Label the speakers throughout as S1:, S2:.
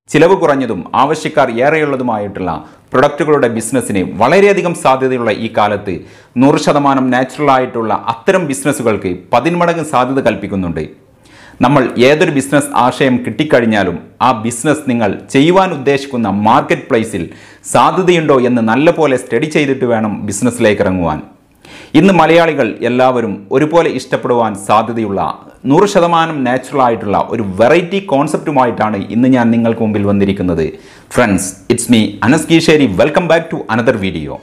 S1: ചിലവ് കുറഞ്ഞതും ആവശ്യക്കാർ ഏറെയുള്ളതുമായിട്ടുള്ള പ്രൊഡക്റ്റുകളുടെ ബിസിനസ്സിന് വളരെയധികം സാധ്യതയുള്ള ഈ കാലത്ത് നൂറ് ശതമാനം നാച്ചുറൽ ആയിട്ടുള്ള അത്തരം ബിസിനസ്സുകൾക്ക് പതിന്മടങ്ങ് സാധ്യത കൽപ്പിക്കുന്നുണ്ട് നമ്മൾ ഏതൊരു ബിസിനസ് ആശയം കിട്ടിക്കഴിഞ്ഞാലും ആ ബിസിനസ് നിങ്ങൾ ചെയ്യുവാൻ ഉദ്ദേശിക്കുന്ന മാർക്കറ്റ് പ്ലേസിൽ സാധ്യതയുണ്ടോ എന്ന് നല്ലപോലെ സ്റ്റഡി ചെയ്തിട്ട് വേണം ബിസിനസ്സിലേക്ക് ഇറങ്ങുവാൻ ഇന്ന് മലയാളികൾ എല്ലാവരും ഒരുപോലെ ഇഷ്ടപ്പെടുവാൻ സാധ്യതയുള്ള നൂറ് ശതമാനം നാച്ചുറൽ ആയിട്ടുള്ള ഒരു വെറൈറ്റി കോൺസെപ്റ്റുമായിട്ടാണ് ഇന്ന് ഞാൻ നിങ്ങൾക്ക് മുമ്പിൽ വന്നിരിക്കുന്നത് friends it's me Anas Keeshery welcome back to another video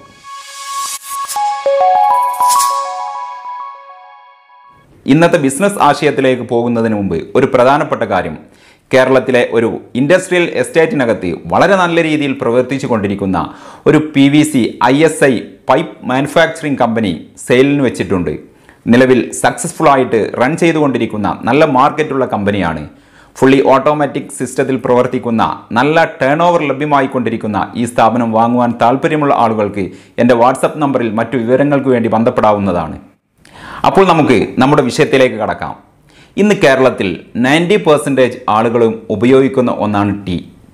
S1: ഇന്നത്തെ ബിസിനസ് ആശയത്തിലേക്ക് പോകുന്നതിന് മുമ്പ് ഒരു പ്രധാനപ്പെട്ട കാര്യം കേരളത്തിലെ ഒരു ഇൻഡസ്ട്രിയൽ എസ്റ്റേറ്റിനകത്ത് വളരെ നല്ല രീതിയിൽ പ്രവർത്തിച്ചു കൊണ്ടിരിക്കുന്ന ഒരു P V C I S I pipe manufacturing company സെയിലിന് വെച്ചിട്ടുണ്ട് നിലവിൽ സക്സസ്ഫുൾ ആയിട്ട് റൺ ചെയ്തുകൊണ്ടിരിക്കുന്ന നല്ല മാർക്കറ്റുള്ള കമ്പനിയാണ് ഫുള്ളി ഓട്ടോമാറ്റിക് സിസ്റ്റത്തിൽ പ്രവർത്തിക്കുന്ന നല്ല ടേൺ ഓവർ ലഭ്യമായിക്കൊണ്ടിരിക്കുന്ന ഈ സ്ഥാപനം വാങ്ങുവാൻ താല്പര്യമുള്ള ആളുകൾക്ക് എൻ്റെ വാട്സപ്പ് നമ്പറിൽ മറ്റു വിവരങ്ങൾക്ക് വേണ്ടി ബന്ധപ്പെടാവുന്നതാണ് അപ്പോൾ നമുക്ക് നമ്മുടെ വിഷയത്തിലേക്ക് കടക്കാം ഇന്ന് കേരളത്തിൽ നയൻറ്റി പെർസെൻറ്റേജ് ആളുകളും ഉപയോഗിക്കുന്ന ഒന്നാണ് ടീ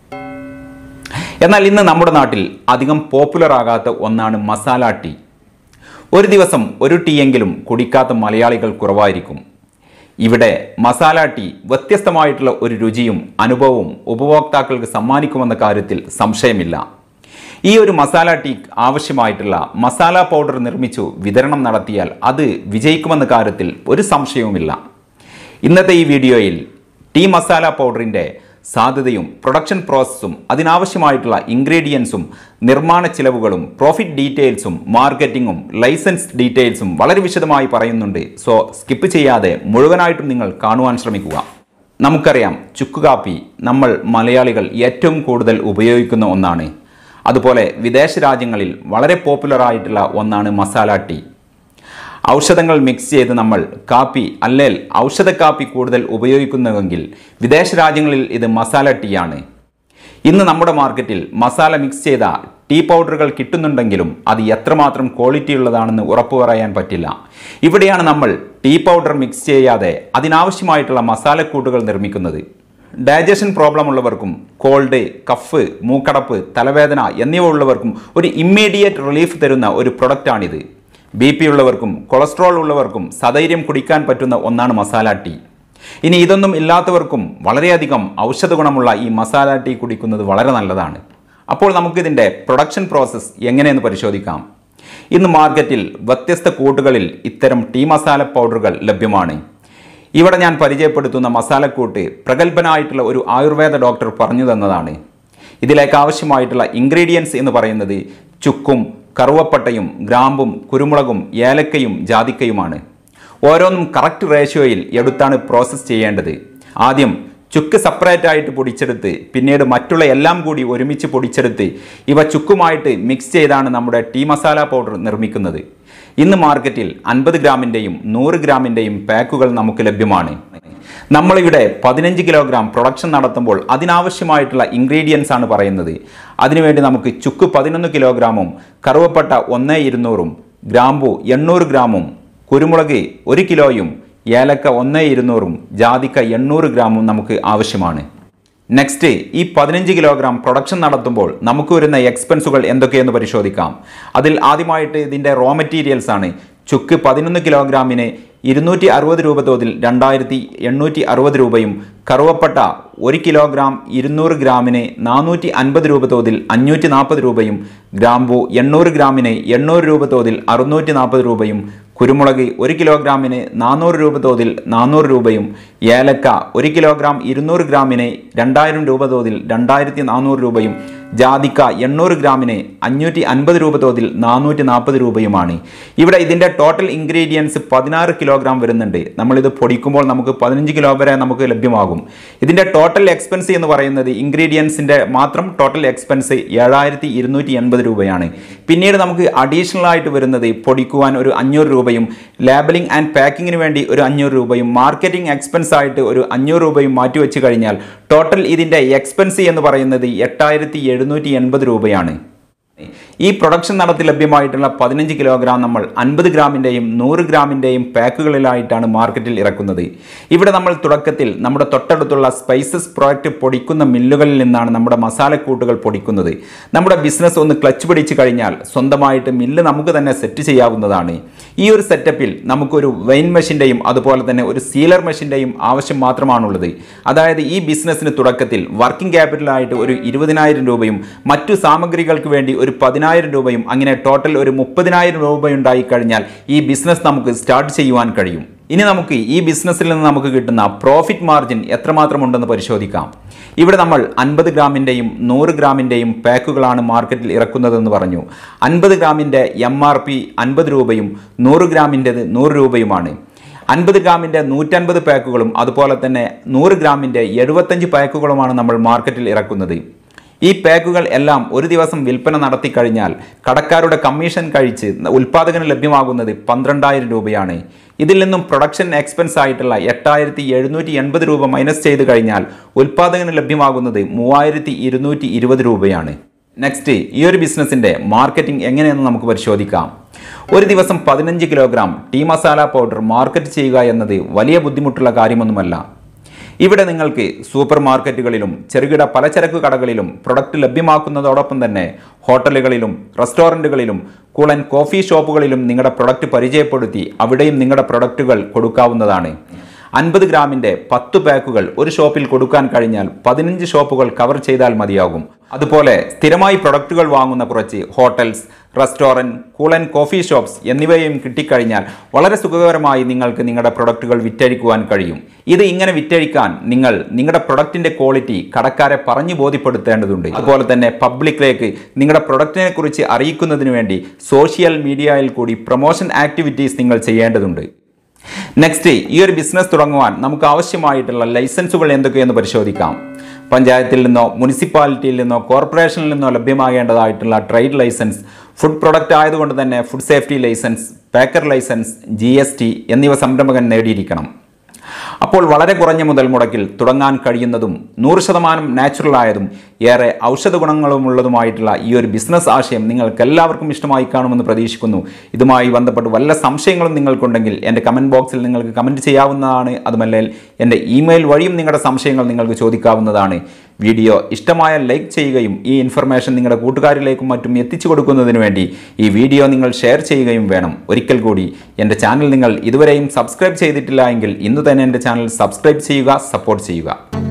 S1: എന്നാൽ ഇന്ന് നമ്മുടെ നാട്ടിൽ അധികം പോപ്പുലർ ആകാത്ത ഒന്നാണ് മസാല ടീ ഒരു ദിവസം ഒരു ടീ എങ്കിലും കുടിക്കാത്ത മലയാളികൾ കുറവായിരിക്കും ഇവിടെ മസാല ടീ വ്യത്യസ്തമായിട്ടുള്ള ഒരു രുചിയും അനുഭവവും ഉപഭോക്താക്കൾക്ക് സമ്മാനിക്കുമെന്ന കാര്യത്തിൽ സംശയമില്ല ഈ ഒരു മസാല ടീ ആവശ്യമായിട്ടുള്ള മസാല പൗഡർ നിർമ്മിച്ചു വിതരണം നടത്തിയാൽ അത് വിജയിക്കുമെന്ന കാര്യത്തിൽ ഒരു സംശയവുമില്ല ഇന്നത്തെ ഈ വീഡിയോയിൽ ടീ മസാല പൗഡറിൻ്റെ സാധ്യതയും പ്രൊഡക്ഷൻ പ്രോസസ്സും അതിനാവശ്യമായിട്ടുള്ള ഇൻഗ്രീഡിയൻസും നിർമ്മാണ ചിലവുകളും പ്രോഫിറ്റ് ഡീറ്റെയിൽസും മാർക്കറ്റിങ്ങും ലൈസൻസ് ഡീറ്റെയിൽസും വളരെ വിശദമായി പറയുന്നുണ്ട് സോ സ്കിപ്പ് ചെയ്യാതെ മുഴുവനായിട്ടും നിങ്ങൾ കാണുവാൻ ശ്രമിക്കുക നമുക്കറിയാം ചുക്ക് കാപ്പി നമ്മൾ മലയാളികൾ ഏറ്റവും കൂടുതൽ ഉപയോഗിക്കുന്ന ഒന്നാണ് അതുപോലെ വിദേശ രാജ്യങ്ങളിൽ വളരെ പോപ്പുലർ ആയിട്ടുള്ള ഒന്നാണ് മസാല ടീ ഔഷധങ്ങൾ മിക്സ് ചെയ്ത് നമ്മൾ കാപ്പി അല്ലേൽ ഔഷധ കാപ്പി കൂടുതൽ ഉപയോഗിക്കുന്നുവെങ്കിൽ വിദേശ രാജ്യങ്ങളിൽ ഇത് മസാല ടീ ആണ് ഇന്ന് നമ്മുടെ മാർക്കറ്റിൽ മസാല മിക്സ് ചെയ്ത ടീ പൗഡറുകൾ കിട്ടുന്നുണ്ടെങ്കിലും അത് എത്രമാത്രം ക്വാളിറ്റി ഉള്ളതാണെന്ന് ഉറപ്പു പറയാൻ പറ്റില്ല ഇവിടെയാണ് നമ്മൾ ടീ പൗഡർ മിക്സ് ചെയ്യാതെ അതിനാവശ്യമായിട്ടുള്ള മസാലക്കൂട്ടുകൾ നിർമ്മിക്കുന്നത് ഡൈജഷൻ പ്രോബ്ലം ഉള്ളവർക്കും കോൾഡ് കഫ് മൂക്കടപ്പ് തലവേദന എന്നിവ ഉള്ളവർക്കും ഒരു ഇമ്മീഡിയറ്റ് റിലീഫ് തരുന്ന ഒരു പ്രൊഡക്റ്റാണിത് ബി പി ഉള്ളവർക്കും കൊളസ്ട്രോൾ ഉള്ളവർക്കും സധൈര്യം കുടിക്കാൻ പറ്റുന്ന ഒന്നാണ് മസാല ടീ ഇനി ഇതൊന്നും ഇല്ലാത്തവർക്കും വളരെയധികം ഔഷധ ഗുണമുള്ള ഈ മസാല ടീ കുടിക്കുന്നത് വളരെ നല്ലതാണ് അപ്പോൾ നമുക്കിതിൻ്റെ പ്രൊഡക്ഷൻ പ്രോസസ്സ് എങ്ങനെയെന്ന് പരിശോധിക്കാം ഇന്ന് മാർക്കറ്റിൽ വ്യത്യസ്ത കൂട്ടുകളിൽ ഇത്തരം ടീ മസാല പൗഡറുകൾ ലഭ്യമാണ് ഇവിടെ ഞാൻ പരിചയപ്പെടുത്തുന്ന മസാലക്കൂട്ട് പ്രഗത്ഭനായിട്ടുള്ള ഒരു ആയുർവേദ ഡോക്ടർ പറഞ്ഞു തന്നതാണ് ഇതിലേക്ക് ആവശ്യമായിട്ടുള്ള ഇൻഗ്രീഡിയൻസ് എന്ന് പറയുന്നത് ചുക്കും കറുവപ്പട്ടയും ഗ്രാമ്പും കുരുമുളകും ഏലക്കയും ജാതിക്കയുമാണ് ഓരോന്നും കറക്റ്റ് റേഷ്യോയിൽ എടുത്താണ് പ്രോസസ്സ് ചെയ്യേണ്ടത് ആദ്യം ചുക്ക് സെപ്പറേറ്റ് ആയിട്ട് പൊടിച്ചെടുത്ത് പിന്നീട് മറ്റുള്ള എല്ലാം കൂടി ഒരുമിച്ച് പൊടിച്ചെടുത്ത് ഇവ ചുക്കുമായിട്ട് മിക്സ് ചെയ്താണ് നമ്മുടെ ടീ മസാല പൗഡർ നിർമ്മിക്കുന്നത് ഇന്ന് മാർക്കറ്റിൽ അൻപത് ഗ്രാമിൻ്റെയും നൂറ് ഗ്രാമിൻ്റെയും പാക്കുകൾ നമുക്ക് ലഭ്യമാണ് നമ്മളിവിടെ പതിനഞ്ച് കിലോഗ്രാം പ്രൊഡക്ഷൻ നടത്തുമ്പോൾ അതിനാവശ്യമായിട്ടുള്ള ഇൻഗ്രീഡിയൻസ് ആണ് പറയുന്നത് അതിനുവേണ്ടി നമുക്ക് ചുക്ക് പതിനൊന്ന് കിലോഗ്രാമും കറുവപ്പട്ട ഒന്ന് ഇരുന്നൂറും ഗ്രാമ്പു എണ്ണൂറ് ഗ്രാമും കുരുമുളക് ഒരു കിലോയും ഏലക്ക ഒന്ന് ഇരുന്നൂറും ജാതിക്ക എണ്ണൂറ് ഗ്രാമും നമുക്ക് ആവശ്യമാണ് നെക്സ്റ്റ് ഈ പതിനഞ്ച് കിലോഗ്രാം പ്രൊഡക്ഷൻ നടത്തുമ്പോൾ നമുക്ക് വരുന്ന എക്സ്പെൻസുകൾ എന്തൊക്കെയെന്ന് പരിശോധിക്കാം അതിൽ ആദ്യമായിട്ട് ഇതിൻ്റെ റോ മെറ്റീരിയൽസ് ആണ് ചുക്ക് പതിനൊന്ന് കിലോഗ്രാമിന് ഇരുന്നൂറ്റി അറുപത് രൂപ തോതിൽ രണ്ടായിരത്തി എണ്ണൂറ്റി അറുപത് രൂപയും കറുവപ്പട്ട ഒരു കിലോഗ്രാം ഇരുന്നൂറ് ഗ്രാമിന് നാനൂറ്റി അൻപത് രൂപ തോതിൽ അഞ്ഞൂറ്റി നാൽപ്പത് രൂപയും ഗ്രാമ്പു എണ്ണൂറ് ഗ്രാമിന് എണ്ണൂറ് രൂപ തോതിൽ അറുന്നൂറ്റി നാൽപ്പത് രൂപയും കുരുമുളക് ഒരു കിലോഗ്രാമിന് നാനൂറ് രൂപ തോതിൽ നാനൂറ് രൂപയും ഏലക്ക ഒരു കിലോഗ്രാം ഇരുന്നൂറ് ഗ്രാമിന് രണ്ടായിരം രൂപ തോതിൽ രണ്ടായിരത്തി നാനൂറ് രൂപയും ജാതിക്ക എണ്ണൂറ് ഗ്രാമിന് അഞ്ഞൂറ്റി അൻപത് രൂപ തോതിൽ നാനൂറ്റി നാൽപ്പത് രൂപയുമാണ് ഇവിടെ ഇതിൻ്റെ ടോട്ടൽ ഇൻഗ്രീഡിയൻസ് പതിനാറ് കിലോഗ്രാം വരുന്നുണ്ട് നമ്മളിത് പൊടിക്കുമ്പോൾ നമുക്ക് പതിനഞ്ച് കിലോ വരെ നമുക്ക് ലഭ്യമാകും ഇതിൻ്റെ ടോട്ടൽ എക്സ്പെൻസ് എന്ന് പറയുന്നത് ഇൻഗ്രീഡിയൻസിൻ്റെ മാത്രം ടോട്ടൽ എക്സ്പെൻസ് ഏഴായിരത്തി ഇരുന്നൂറ്റി എൺപത് രൂപയാണ് പിന്നീട് നമുക്ക് അഡീഷണൽ ആയിട്ട് വരുന്നത് പൊടിക്കുവാൻ ഒരു അഞ്ഞൂറ് രൂപയും ലേബലിംഗ് ആൻഡ് പാക്കിങ്ങിന് വേണ്ടി ഒരു അഞ്ഞൂറ് രൂപയും മാർക്കറ്റിംഗ് എക്സ്പെൻസ് ആയിട്ട് ഒരു അഞ്ഞൂറ് രൂപയും മാറ്റി വെച്ച് കഴിഞ്ഞാൽ ടോട്ടൽ ഇതിൻ്റെ എക്സ്പെൻസ് എന്ന് പറയുന്നത് എട്ടായിരത്തി എഴുന്നൂറ്റി എൺപത് രൂപയാണ് ഈ പ്രൊഡക്ഷൻ നടത്തി ലഭ്യമായിട്ടുള്ള പതിനഞ്ച് കിലോഗ്രാം നമ്മൾ അൻപത് ഗ്രാമിൻ്റെയും നൂറ് ഗ്രാമിൻ്റെയും പാക്കുകളിലായിട്ടാണ് മാർക്കറ്റിൽ ഇറക്കുന്നത് ഇവിടെ നമ്മൾ തുടക്കത്തിൽ നമ്മുടെ തൊട്ടടുത്തുള്ള സ്പൈസസ് പ്രോഡക്റ്റ് പൊടിക്കുന്ന മില്ലുകളിൽ നിന്നാണ് നമ്മുടെ മസാലക്കൂട്ടുകൾ പൊടിക്കുന്നത് നമ്മുടെ ബിസിനസ് ഒന്ന് ക്ലച്ച് പിടിച്ച് കഴിഞ്ഞാൽ സ്വന്തമായിട്ട് മില്ല് നമുക്ക് തന്നെ സെറ്റ് ചെയ്യാവുന്നതാണ് ഈ ഒരു സെറ്റപ്പിൽ നമുക്കൊരു വെയിൻ മെഷീൻ്റെയും അതുപോലെ തന്നെ ഒരു സീലർ മെഷീൻ്റെയും ആവശ്യം മാത്രമാണുള്ളത് അതായത് ഈ ബിസിനസ്സിന് തുടക്കത്തിൽ വർക്കിംഗ് ക്യാപിറ്റലായിട്ട് ഒരു ഇരുപതിനായിരം രൂപയും മറ്റു സാമഗ്രികൾക്ക് വേണ്ടി ഒരു പതിനായിരം രൂപയും അങ്ങനെ ടോട്ടൽ ഒരു മുപ്പതിനായിരം രൂപയുണ്ടായി കഴിഞ്ഞാൽ ഈ ബിസിനസ് നമുക്ക് സ്റ്റാർട്ട് ചെയ്യുവാൻ കഴിയും ഇനി നമുക്ക് ഈ ബിസിനസ്സിൽ നിന്ന് നമുക്ക് കിട്ടുന്ന പ്രോഫിറ്റ് മാർജിൻ എത്രമാത്രം ഉണ്ടെന്ന് പരിശോധിക്കാം ഇവിടെ നമ്മൾ അൻപത് ഗ്രാമിൻ്റെയും നൂറ് ഗ്രാമിൻ്റെയും പാക്കുകളാണ് മാർക്കറ്റിൽ ഇറക്കുന്നതെന്ന് പറഞ്ഞു അൻപത് ഗ്രാമിൻ്റെ എം ആർ പി അൻപത് രൂപയും നൂറ് ഗ്രാമിൻ്റെത് നൂറ് രൂപയുമാണ് അൻപത് ഗ്രാമിൻ്റെ നൂറ്റൻപത് പാക്കുകളും അതുപോലെ തന്നെ നൂറ് ഗ്രാമിൻ്റെ എഴുപത്തഞ്ച് പാക്കുകളുമാണ് നമ്മൾ മാർക്കറ്റിൽ ഇറക്കുന്നത് ഈ പാക്കുകൾ എല്ലാം ഒരു ദിവസം വിൽപ്പന നടത്തി കഴിഞ്ഞാൽ കടക്കാരുടെ കമ്മീഷൻ കഴിച്ച് ഉൽപ്പാദകന് ലഭ്യമാകുന്നത് പന്ത്രണ്ടായിരം രൂപയാണ് ഇതിൽ നിന്നും പ്രൊഡക്ഷൻ എക്സ്പെൻസ് ആയിട്ടുള്ള എട്ടായിരത്തി എഴുന്നൂറ്റി എൺപത് രൂപ മൈനസ് ചെയ്ത് കഴിഞ്ഞാൽ ഉൽപ്പാദകന് ലഭ്യമാകുന്നത് മൂവായിരത്തി ഇരുന്നൂറ്റി ഇരുപത് രൂപയാണ് നെക്സ്റ്റ് ഈ ഒരു ബിസിനസ്സിൻ്റെ മാർക്കറ്റിംഗ് എങ്ങനെയെന്ന് നമുക്ക് പരിശോധിക്കാം ഒരു ദിവസം പതിനഞ്ച് kilogram tea masala powder market ചെയ്യുക എന്നത് വലിയ ബുദ്ധിമുട്ടുള്ള കാര്യമൊന്നുമല്ല ഇവിടെ നിങ്ങൾക്ക് സൂപ്പർ മാർക്കറ്റുകളിലും ചെറുകിട പലചരക്ക് കടകളിലും പ്രൊഡക്റ്റ് ലഭ്യമാക്കുന്നതോടൊപ്പം തന്നെ ഹോട്ടലുകളിലും റെസ്റ്റോറൻറ്റുകളിലും കൂളൻ കോഫി ഷോപ്പുകളിലും നിങ്ങളുടെ പ്രൊഡക്റ്റ് പരിചയപ്പെടുത്തി അവിടെയും നിങ്ങളുടെ പ്രൊഡക്റ്റുകൾ കൊടുക്കാവുന്നതാണ് അൻപത് ഗ്രാമിൻ്റെ പത്ത് പാക്കുകൾ ഒരു ഷോപ്പിൽ കൊടുക്കാൻ കഴിഞ്ഞാൽ പതിനഞ്ച് ഷോപ്പുകൾ കവർ ചെയ്താൽ മതിയാകും അതുപോലെ സ്ഥിരമായി പ്രൊഡക്റ്റുകൾ വാങ്ങുന്ന കുറച്ച് ഹോട്ടൽസ് റെസ്റ്റോറൻറ്റ് കൂളൻ കോഫി ഷോപ്സ് എന്നിവയും കിട്ടിക്കഴിഞ്ഞാൽ വളരെ സുഖകരമായി നിങ്ങൾക്ക് നിങ്ങളുടെ പ്രൊഡക്റ്റുകൾ വിറ്റഴിക്കുവാൻ കഴിയും ഇത് ഇങ്ങനെ വിറ്റഴിക്കാൻ നിങ്ങൾ നിങ്ങളുടെ പ്രൊഡക്റ്റിൻ്റെ ക്വാളിറ്റി കടക്കാരെ പറഞ്ഞു ബോധ്യപ്പെടുത്തേണ്ടതുണ്ട് അതുപോലെ തന്നെ പബ്ലിക്കിലേക്ക് നിങ്ങളുടെ പ്രൊഡക്റ്റിനെ കുറിച്ച് അറിയിക്കുന്നതിന് വേണ്ടി സോഷ്യൽ മീഡിയയിൽ കൂടി പ്രൊമോഷൻ ആക്ടിവിറ്റീസ് നിങ്ങൾ ചെയ്യേണ്ടതുണ്ട് നെക്സ്റ്റ് ഈ ഒരു ബിസിനസ് തുടങ്ങുവാൻ നമുക്ക് ആവശ്യമായിട്ടുള്ള ലൈസൻസുകൾ എന്തൊക്കെയെന്ന് പരിശോധിക്കാം പഞ്ചായത്തിൽ നിന്നോ മുനിസിപ്പാലിറ്റിയിൽ നിന്നോ കോർപ്പറേഷനിൽ നിന്നോ ലഭ്യമാകേണ്ടതായിട്ടുള്ള ട്രേഡ് ലൈസൻസ് ഫുഡ് പ്രൊഡക്റ്റ് ആയതുകൊണ്ട് തന്നെ food safety licence packer licence G എന്നിവ സംരംഭകൻ നേടിയിരിക്കണം അപ്പോൾ വളരെ കുറഞ്ഞ മുതൽ മുടക്കിൽ തുടങ്ങാൻ കഴിയുന്നതും നൂറ് ശതമാനം നാച്ചുറൽ ആയതും ഏറെ ഔഷധ ഗുണങ്ങളുമുള്ളതുമായിട്ടുള്ള ഈ ഒരു ബിസിനസ് ആശയം നിങ്ങൾക്ക് എല്ലാവർക്കും ഇഷ്ടമായി കാണുമെന്ന് പ്രതീക്ഷിക്കുന്നു ഇതുമായി ബന്ധപ്പെട്ട് വല്ല സംശയങ്ങളും നിങ്ങൾക്കുണ്ടെങ്കിൽ എൻ്റെ കമൻറ്റ് ബോക്സിൽ നിങ്ങൾക്ക് കമൻറ്റ് ചെയ്യാവുന്നതാണ് അതുമല്ല എൻ്റെ ഇമെയിൽ വഴിയും നിങ്ങളുടെ സംശയങ്ങൾ നിങ്ങൾക്ക് ചോദിക്കാവുന്നതാണ് വീഡിയോ ഇഷ്ടമായ ലൈക്ക് ചെയ്യുകയും ഈ ഇൻഫർമേഷൻ നിങ്ങളുടെ കൂട്ടുകാരിലേക്കും മറ്റും എത്തിച്ചു കൊടുക്കുന്നതിന് വേണ്ടി ഈ വീഡിയോ നിങ്ങൾ ഷെയർ ചെയ്യുകയും വേണം ഒരിക്കൽ കൂടി എൻ്റെ ചാനൽ നിങ്ങൾ ഇതുവരെയും സബ്സ്ക്രൈബ് ചെയ്തിട്ടില്ല എങ്കിൽ ഇന്ന് തന്നെ എൻ്റെ ചാനൽ സബ്സ്ക്രൈബ് ചെയ്യുക സപ്പോർട്ട് ചെയ്യുക